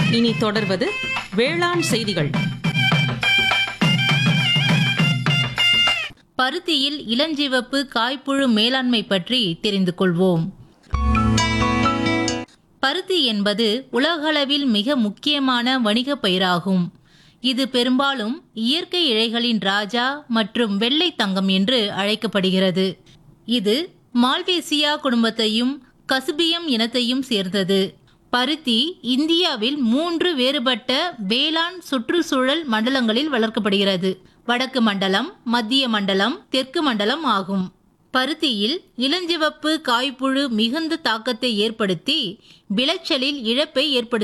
இனி தொடர்வது வேளாண் செய்திகள் பருத்தியில் இளஞ்சிவப்பு காய்ப்புழு மேலாண்மை பற்றி தெரிந்து கொள்வோம் பருத்தி என்பது உலகளவில் மிக முக்கியமான வணிகப் பயிராகும் இது பெரும்பாலும் இயற்கை இழைகளின் ராஜா மற்றும் வெள்ளை தங்கம் என்று அழைக்கப்படுகிறது இது மால்வேசியா குடும்பத்தையும் கசுபியம் இனத்தையும் சேர்ந்தது பருத்தி இந்தியாவில் மூன்று வேறுபட்ட வேளாண் சுற்றுச்சூழல் மண்டலங்களில் வளர்க்கப்படுகிறது வடக்கு மண்டலம் மத்திய மண்டலம் தெற்கு மண்டலம் ஆகும் பருத்தியில் இளஞ்சிவப்பு காய்ப்புழு மிகுந்த தாக்கத்தை ஏற்படுத்தி விளைச்சலில் இழப்பை ஏற்படுத்தி